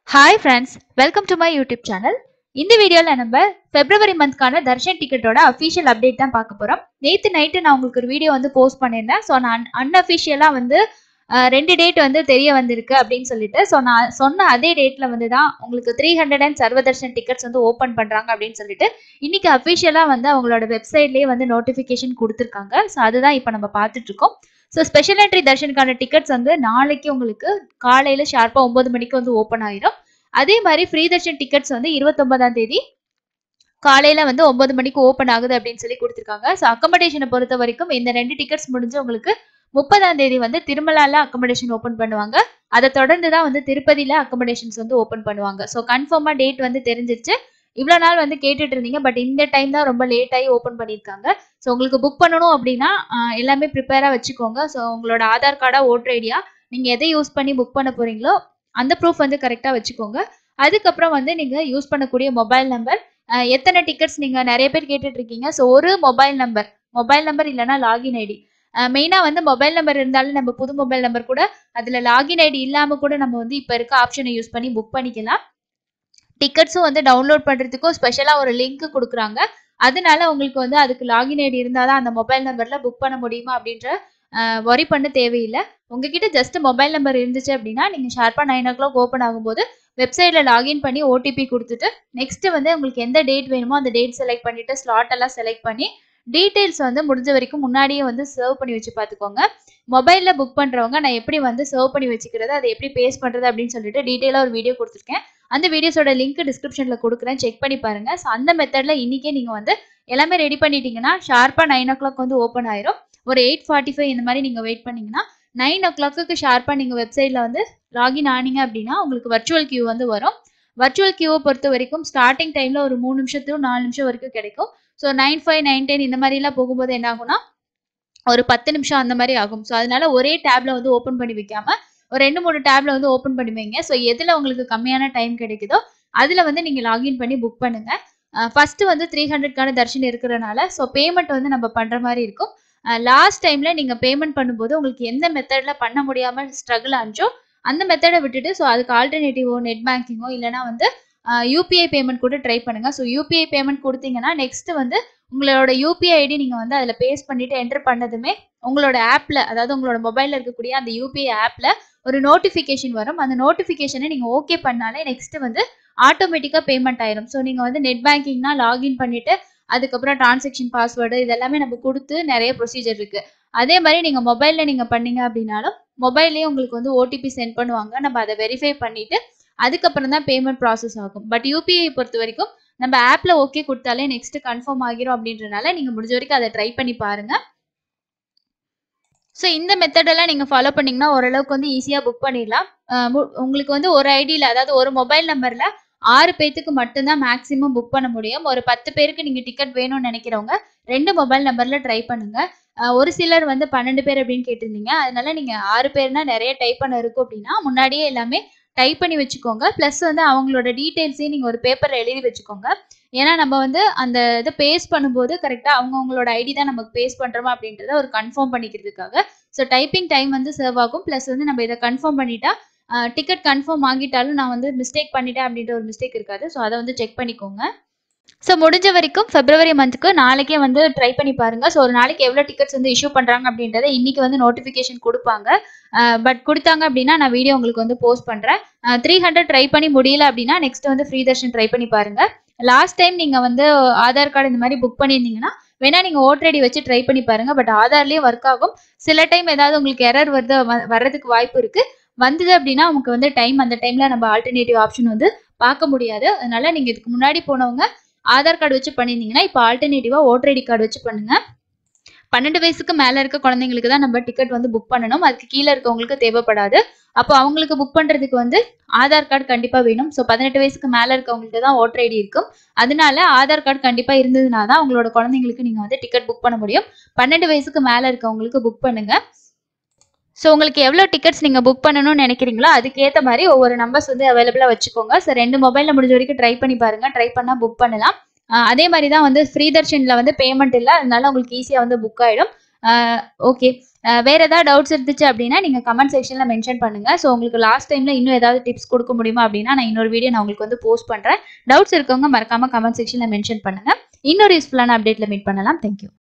hi friends welcome to my YouTube channel இந்த வீடியோவில் நம்ம பிப்ரவரி மந்த்க்கான தர்ஷன் டிக்கெட்டோட அஃபிஷியல் அப்டேட் தான் பார்க்க போகிறோம் நேற்று நைட்டு நான் உங்களுக்கு ஒரு வீடியோ வந்து போஸ்ட் பண்ணியிருந்தேன் ஸோ நான் அன்அஃபிஷியலாக வந்து அஹ், ரெண்டு டேட் வந்து தெரிய வந்திருக்கு அப்படின்னு சொல்லிட்டு ஸோ நான் சொன்ன அதே டேட்டில் வந்து தான் உங்களுக்கு three hundred and Sarvadarshan tickets வந்து ஓப்பன் பண்ணுறாங்க அப்படின்னு சொல்லிட்டு இன்னைக்கு அஃபிஷியலாக வந்து அவங்களோட வெப்சைட்லேயே வந்து நோட்டிஃபிகேஷன் கொடுத்துருக்காங்க ஸோ அதுதான் இப்போ நம்ம பார்த்துட்டு இருக்கோம் ஸோ ஸ்பெஷல் என்ட்ரி தர்ஷனுக்கான டிக்கெட்ஸ் வந்து நாளைக்கு உங்களுக்கு காலையில் ஷார்ப்பாக ஒம்பது மணிக்கு வந்து ஓப்பன் ஆயிரும் அதே மாதிரி ஃப்ரீ தர்ஷன் டிக்கெட்ஸ் வந்து இருபத்தொன்பதாம் தேதி காலையில வந்து ஒன்பது மணிக்கு ஓப்பன் ஆகுது அப்படின்னு சொல்லி கொடுத்துருக்காங்க ஸோ அக்கமடேஷனை பொறுத்த வரைக்கும் இந்த ரெண்டு டிக்கெட்ஸ் முடிஞ்சு உங்களுக்கு முப்பதாம் தேதி வந்து திருமலால அக்கமடேஷன் ஓப்பன் பண்ணுவாங்க அதை தொடர்ந்து தான் வந்து திருப்பதியில அக்கமடேஷன்ஸ் வந்து ஓப்பன் பண்ணுவாங்க ஸோ கன்ஃபார்மா டேட் வந்து தெரிஞ்சிருச்சு இவ்வளோ நாள் வந்து கேட்டுட்டு இருந்தீங்க பட் இந்த டைம் தான் ரொம்ப லேட் ஆகி ஓப்பன் பண்ணியிருக்காங்க ஸோ உங்களுக்கு புக் பண்ணணும் அப்படின்னா ஆஹ், எல்லாமே ப்ரிப்பேராக வச்சுக்கோங்க ஸோ உங்களோட ஆதார் கார்டா ஓட்டர் ஐடியா நீங்கள் எதை யூஸ் பண்ணி புக் பண்ண போறீங்களோ அந்த ப்ரூஃப் வந்து கரெக்டாக வச்சுக்கோங்க அதுக்கப்புறம் வந்து நீங்கள் யூஸ் பண்ணக்கூடிய மொபைல் நம்பர் எத்தனை டிக்கெட்ஸ் நீங்கள் நிறைய பேர் கேட்டுட்டு இருக்கீங்க ஸோ ஒரு மொபைல் நம்பர் மொபைல் நம்பர் இல்லைனா லாகின் ஐடி மெயினாக வந்து மொபைல் நம்பர் இருந்தாலும் நம்ம புது மொபைல் நம்பர் கூட அதில் லாகின் ஐடி இல்லாமல் கூட நம்ம வந்து இப்போ இருக்க ஆப்ஷனை யூஸ் பண்ணி புக் பண்ணிக்கலாம் டிக்கெட்ஸும் வந்து டவுன்லோட் பண்ணுறதுக்கும் ஸ்பெஷலாக ஒரு லிங்க் கொடுக்குறாங்க அதனால உங்களுக்கு வந்து அதுக்கு லாகின் ஐடி இருந்தால் தான் அந்த மொபைல் நம்பரில் புக் பண்ண முடியுமா அப்படின்ற ஒரி பண்ண தேவையில்லை உங்ககிட்ட ஜஸ்ட் மொபைல் நம்பர் இருந்துச்சு அப்படின்னா நீங்கள் ஷார்ப்பாக நைன் ஓ கிளாக் ஓப்பன் ஆகும்போது வெப்சைட்டில் லாகின் பண்ணி ஓடிபி கொடுத்துட்டு நெக்ஸ்ட் வந்து உங்களுக்கு எந்த டேட் வேணுமோ அந்த டேட் செலக்ட் பண்ணிட்டு ஸ்லாட் எல்லாம் செலக்ட் பண்ணி டீட்டெயில்ஸ் வந்து முடிஞ்ச வரைக்கும் முன்னாடியே வந்து சர்வ் பண்ணி வச்சு பார்த்துக்கோங்க மொபைலில் புக் பண்ணுறவங்க நான் எப்படி வந்து சர்வ் பண்ணி வச்சுக்கிறது அதை எப்படி பேஸ் பண்ணுறது அப்படின்னு சொல்லிட்டு டீட்டெயிலாக ஒரு வீடியோ கொடுத்துருக்கேன் அந்த வீடியோஸோட லிங்க் டிஸ்கிரிப்ஷனில் கொடுக்குறேன் செக் பண்ணி பாருங்க ஸோ அந்த மெத்தடில் இன்றைக்கே நீங்கள் வந்து எல்லாமே ரெடி பண்ணிட்டீங்கன்னா ஷார்ப்பாக நைன் ஓ கிளாக் வந்து ஓப்பன் ஆயிரும் ஒரு எயிட் ஃபார்ட்டி ஃபைவ் இந்த மாதிரி நீங்கள் வெயிட் பண்ணீங்கன்னா நைன் ஓ கிளாக்கு ஷார்ப்பாக நீங்கள் வெப்சைட்டில் வந்து லாகின் ஆனீங்க அப்படின்னா உங்களுக்கு வர்ச்சுவல் கியூ வந்து வரும் வர்ச்சுவல் கியூவை பொறுத்த வரைக்கும் ஸ்டார்டிங் டைமில் ஒரு மூணு நிமிஷத்துக்கு நாலு நிமிஷம் வரைக்கும் கிடைக்கும் so nine five nine ten இந்த மாதிரிலாம் போகும்போது என்ன ஆகும்னா ஒரு பத்து நிமிஷம் அந்த மாதிரி ஆகும் ஸோ அதனால ஒரே டேப்ல வந்து ஓப்பன் பண்ணி வைக்காம ஒரு ரெண்டு மூணு டேப்ல வந்து ஓப்பன் பண்ணி வைங்க ஸோ எதில் உங்களுக்கு கம்மியான டைம் கிடைக்குதோ அதில் வந்து நீங்கள் லாகின் பண்ணி புக் பண்ணுங்க ஃபர்ஸ்ட் வந்து த்ரீ ஹண்ட்ரட்கான தர்ஷன் இருக்கிறனால ஸோ பேமெண்ட் வந்து நம்ம பண்ணுற மாதிரி இருக்கும் லாஸ்ட் டைம்ல நீங்க பேமெண்ட் பண்ணும்போது உங்களுக்கு எந்த மெத்தட்ல பண்ண முடியாம ஸ்ட்ரகிள் ஆச்சோ அந்த மெத்தடை விட்டுட்டு ஸோ அதுக்கு ஆல்டர்னேட்டிவோ நெட் பேங்கிங்கோ இல்லைனா வந்து யூபிஐ பேமெண்ட் கூட ட்ரை பண்ணுங்க ஸோ யூபிஐ பேமெண்ட் கொடுத்தீங்கன்னா நெக்ஸ்ட் வந்து உங்களோட யூபிஐ ஐடி நீங்க வந்து அதில் பேஸ்ட் பண்ணிட்டு என்டர் பண்ணதுமே உங்களோட ஆப்ல அதாவது உங்களோட மொபைல்ல இருக்கக்கூடிய அந்த யூபிஐ ஆப்ல ஒரு நோட்டிஃபிகேஷன் வரும் அந்த நோட்டிஃபிகேஷனை நீங்க ஓகே பண்ணாலே நெக்ஸ்ட் வந்து ஆட்டோமேட்டிக்காக பேமெண்ட் ஆயிரும் ஸோ நீங்கள் வந்து நெட் பேங்கிங்னா லாகின் பண்ணிட்டு அதுக்கப்புறம் டிரான்சாக்ஷன் பாஸ்வேர்டு இதெல்லாமே நம்ம கொடுத்து நிறைய ப்ரொசீஜர் இருக்கு அதே மாதிரி நீங்கள் மொபைலில் நீங்கள் பண்ணீங்க அப்படின்னாலும் மொபைல்லேயே உங்களுக்கு வந்து ஓடிபி சென்ட் பண்ணுவாங்க நம்ம அதை வெரிஃபை பண்ணிட்டு அதுக்கப்புறம் தான் பேமெண்ட் ப்ராசஸ் ஆகும் பட் யூபிஐ பொறுத்த வரைக்கும் நம்ம ஆப்ல ஓகே கொடுத்தாலே நெக்ஸ்ட் கன்ஃபார்ம் ஆகிரும் அப்படின்றனால நீங்கள் முடிஞ்ச வரைக்கும் அதை ட்ரை பண்ணி பாருங்க ஸோ இந்த மெத்தடெல்லாம் நீங்கள் ஃபாலோ பண்ணீங்கன்னா ஓரளவுக்கு வந்து ஈஸியாக புக் பண்ணிடலாம் அஹ் மு- உங்களுக்கு வந்து ஒரு ஐடியில் அதாவது ஒரு மொபைல் நம்பரில் ஆறு பேத்துக்கு மட்டும்தான் மேக்ஸிமம் புக் பண்ண முடியும் ஒரு பத்து பேருக்கு நீங்கள் டிக்கெட் வேணும்னு நினைக்கிறவங்க ரெண்டு மொபைல் நம்பரில் ட்ரை பண்ணுங்க அஹ் ஒரு சிலர் வந்து பன்னெண்டு பேர் அப்படின்னு கேட்டிருந்தீங்க அதனால நீங்கள் ஆறு பேர்னா நிறைய டைப் பண்ண இருக்கும் அப்படின்னா முன்னாடியே எல்லாமே டைப் பண்ணி வச்சுக்கோங்க ப்ளஸ் வந்து அவங்களோட டீட்டெயில்ஸையும் நீங்கள் ஒரு பேப்பரில் எழுதி வச்சுக்கோங்க ஏன்னா நம்ம வந்து அந்த இதை பேஸ் பண்ணும்போது கரெக்டாக அவங்கவுங்களோட ஐடி தான் நமக்கு பேஸ் பண்ணுறோமா அப்படின்றத ஒரு கன்ஃபார்ம் பண்ணிக்கிறதுக்காக ஸோ டைப்பிங் டைம் வந்து சர்வ் ஆகும் ப்ளஸ் வந்து நம்ம இதை கன்ஃபார்ம் பண்ணிட்டா டிக்கெட் கன்ஃபார்ம் ஆகிட்டாலும் நான் வந்து மிஸ்டேக் பண்ணிட்டேன் அப்படின்ற ஒரு மிஸ்டேக் இருக்காது ஸோ அதை வந்து செக் பண்ணிக்கோங்க ஸோ முடிஞ்ச வரைக்கும் பிப்ரவரி மந்த்துக்கு நாளைக்கே வந்து ட்ரை பண்ணி பாருங்க ஸோ ஒரு நாளைக்கு எவ்வளோ டிக்கெட்ஸ் வந்து இஷ்யூ பண்ணுறாங்க அப்படின்றத இன்னைக்கு வந்து நோட்டிஃபிகேஷன் கொடுப்பாங்க பட் கொடுத்தாங்க அப்படின்னா நான் வீடியோ உங்களுக்கு வந்து போஸ்ட் பண்ணுறேன் த்ரீ ஹண்ட்ரட் ட்ரை பண்ணி முடியல அப்படின்னா நெக்ஸ்ட் வந்து ஃப்ரீ தர்ஷன் ட்ரை பண்ணி பாருங்க லாஸ்ட் டைம் நீங்கள் வந்து ஆதார் கார்டு இந்த மாதிரி புக் பண்ணியிருந்தீங்கன்னா வேணா நீங்கள் ஓட்டரடி வச்சு ட்ரை பண்ணி பாருங்க பட் ஆதார்லேயே ஒர்க் ஆகும் சில டைம் ஏதாவது உங்களுக்கு எரர் வருது வ- வர்றதுக்கு வாய்ப்பு இருக்கு வந்தது அப்படின்னா உங்களுக்கு வந்து டைம் அந்த டைம்ல நம்ம ஆல்டர்னேட்டிவ் ஆப்ஷன் வந்து பார்க்க முடியாது அதனால நீங்க இதுக்கு முன்னாடி போனவங்க ஆதார் கார்டு வச்சு பண்ணியிருந்தீங்கன்னா இப்போ ஆல்டர்னேட்டிவா ஓட்டர் ஐடி கார்டு வச்சு பண்ணுங்க பன்னெண்டு வயசுக்கு மேல இருக்க குழந்தைங்களுக்கு தான் நம்ம டிக்கெட் வந்து புக் பண்ணணும் அதுக்கு கீழே இருக்கவங்களுக்கு தேவைப்படாது அப்போ அவங்களுக்கு புக் பண்றதுக்கு வந்து ஆதார் கார்டு கண்டிப்பா வேணும் ஸோ பதினெட்டு வயசுக்கு மேல இருக்கவங்களுக்கு தான் ஓட்டர் ஐடி இருக்கும் அதனால ஆதார் கார்டு கண்டிப்பா இருந்ததுனா தான் உங்களோட குழந்தைங்களுக்கு நீங்க வந்து டிக்கெட் புக் பண்ண முடியும் பன்னெண்டு வயசுக்கு மேல இருக்கவங்களுக்கு புக் பண்ணுங்க ஸோ உங்களுக்கு எவ்வளோ டிக்கெட்ஸ் நீங்கள் புக் பண்ணணும்னு நினைக்கிறீங்களோ அதுக்கேற்ற மாதிரி ஒவ்வொரு நம்பர்ஸ் வந்து அவைலபிளாக வச்சுக்கோங்க ஸோ ரெண்டு மொபைலில் முடிஞ்ச வரைக்கும் ட்ரை பண்ணி பாருங்கள் ட்ரை பண்ணால் புக் பண்ணலாம் ஆஹ் அதே மாதிரி தான் வந்து ஃப்ரீ தர்ஷனில் வந்து பேமெண்ட் இல்லை அதனால உங்களுக்கு ஈஸியாக வந்து புக் ஆகிடும் ஓகே வேற ஏதாவது டவுட்ஸ் இருந்துச்சு அப்படின்னா நீங்க கமெண்ட் செக்ஷன்ல மென்ஷன் பண்ணுங்க ஸோ உங்களுக்கு லாஸ்ட் டைம்ல இன்னும் ஏதாவது டிப்ஸ் கொடுக்க முடியுமா அப்படின்னா நான் இன்னொரு வீடியோ நான் உங்களுக்கு வந்து போஸ்ட் பண்றேன் டவுட்ஸ் இருக்கவங்க மறக்காம கமெண்ட் செக்ஷன்ல மென்ஷன் பண்ணுங்க இன்னொரு யூஸ்ஃபுல்லான அப்டேட்ல மீட் பண்ணலாம் தேங்க்யூ